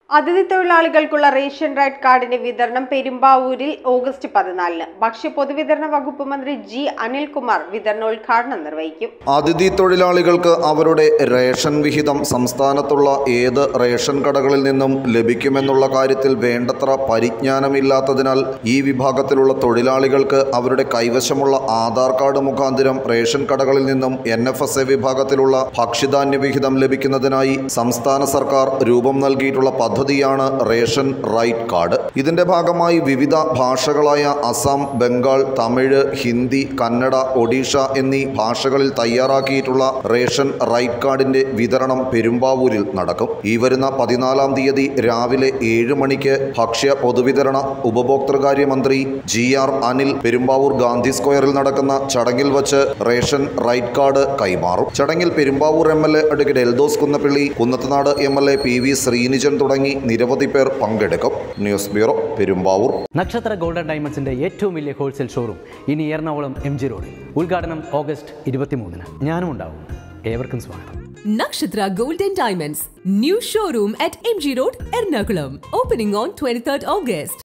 അതിഥി തൊഴിലാളികൾക്കുള്ള ration right കാർഡിന്റെ വിതരണം പെരുമ്പാവൂരിൽ ഓഗസ്റ്റ് പതിനാലിന് ഭക്ഷ്യ പൊതുവിതരണ വകുപ്പ് മന്ത്രി ജി അനിൽകുമാർ വിതരണോദ്ഘാടനം നിർവഹിക്കും അതിഥി തൊഴിലാളികൾക്ക് അവരുടെ റേഷൻ വിഹിതം സംസ്ഥാനത്തുള്ള ഏത് റേഷൻ കടകളിൽ നിന്നും ലഭിക്കുമെന്നുള്ള കാര്യത്തിൽ വേണ്ടത്ര പരിജ്ഞാനമില്ലാത്തതിനാൽ ഈ വിഭാഗത്തിലുള്ള തൊഴിലാളികൾക്ക് അവരുടെ കൈവശമുള്ള ആധാർ കാർഡ് മുഖാന്തരം റേഷൻ കടകളിൽ നിന്നും എൻ എഫ് എസ് എ വിഭാഗത്തിലുള്ള ഭക്ഷ്യധാന്യ വിഹിതം ലഭിക്കുന്നതിനായി സംസ്ഥാന സർക്കാർ രൂപം നൽകിയിട്ടുള്ള പദ്ധതിയാണ് റേഷൻ റൈറ്റ് കാർഡ് ഇതിന്റെ ഭാഗമായി വിവിധ ഭാഷകളായ അസം ബംഗാൾ തമിഴ് ഹിന്ദി കന്നഡ ഒഡീഷ എന്നീ ഭാഷകളിൽ തയ്യാറാക്കിയിട്ടുള്ള റേഷൻ റൈറ്റ് കാർഡിന്റെ വിതരണം പെരുമ്പാവൂരിൽ നടക്കും ഈ വരുന്ന പതിനാലാം തീയതി രാവിലെ ഏഴ് മണിക്ക് ഭക്ഷ്യ പൊതുവിതരണ ഉപഭോക്തൃകാര്യ മന്ത്രി ജി ആർ അനിൽ പെരുമ്പാവൂർ ഗാന്ധി സ്ക്വയറിൽ നടക്കുന്ന ചടങ്ങിൽ വച്ച് റേഷൻ റൈറ്റ് കാർഡ് കൈമാറും ചടങ്ങിൽ Perumbavoor M L A advocate Eldhose Kunnappilly Kunnathunad M L A P V Sreenijan തുടങ്ങി നിരവധി പേർ പങ്കെടുക്കും ന്യൂസ് ബ്യൂറോ പെരുമ്പാവൂർ നക്ഷത്ര ഗോൾഡൻ ഡയമണ്ട്സിന്റെ ഏറ്റവും വലിയ ഹോൾസെയിൽ ഷോറൂം ഇനി എറണാകുളം എം ജി റോഡിൽ ഉദ്ഘാടനം ഓഗസ്റ്റ് ഇരുപത്തിമൂന്നിന് ഞാനും ഉണ്ടാവും ഏവർക്കും സ്വാഗതം Nakshatra Gold and Diamonds. New showroom at MG Road, Ernakulam. Opening on 23rd August.